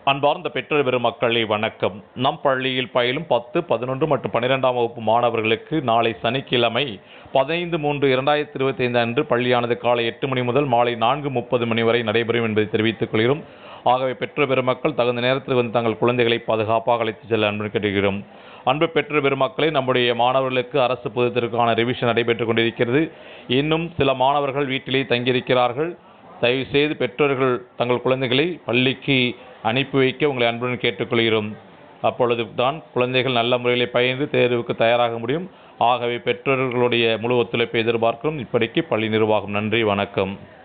அன்பார்ந்த பெற்றோர் பெருமக்களே வணக்கம் நம் பள்ளியில் பயிலும் பத்து பதினொன்று மற்றும் பன்னிரெண்டாம் வகுப்பு மாணவர்களுக்கு நாளை சனிக்கிழமை பதினைந்து மூன்று இரண்டாயிரத்தி இருபத்தி ஐந்து அன்று பள்ளியானது காலை எட்டு மணி முதல் மாலை நான்கு முப்பது மணி வரை நடைபெறும் என்பதை தெரிவித்துக் கொள்கிறோம் ஆகவே பெற்றோர் பெருமக்கள் தகுந்த நேரத்தில் வந்து தங்கள் குழந்தைகளை பாதுகாப்பாக அழைத்துச் செல்ல அன்பு கேட்டுகிறோம் அன்பு பெற்றோர் பெருமக்களே நம்முடைய மாணவர்களுக்கு அரசு பொதுத்திற்கான ரிவிஷன் நடைபெற்றுக் கொண்டிருக்கிறது இன்னும் சில மாணவர்கள் வீட்டிலே தங்கியிருக்கிறார்கள் தயவு செய்து பெற்றோர்கள் தங்கள் குழந்தைகளை பள்ளிக்கு அனுப்பி வைக்க உங்களை அன்புடன் கேட்டுக்கொள்கிறோம் அப்பொழுது தான் குழந்தைகள் நல்ல முறையில் பயின்று தேர்வுக்கு தயாராக முடியும் ஆகவே பெற்றோர்களுடைய முழு ஒத்துழைப்பை எதிர்பார்க்கிறோம் இப்படிக்கு பள்ளி நிர்வாகம் நன்றி வணக்கம்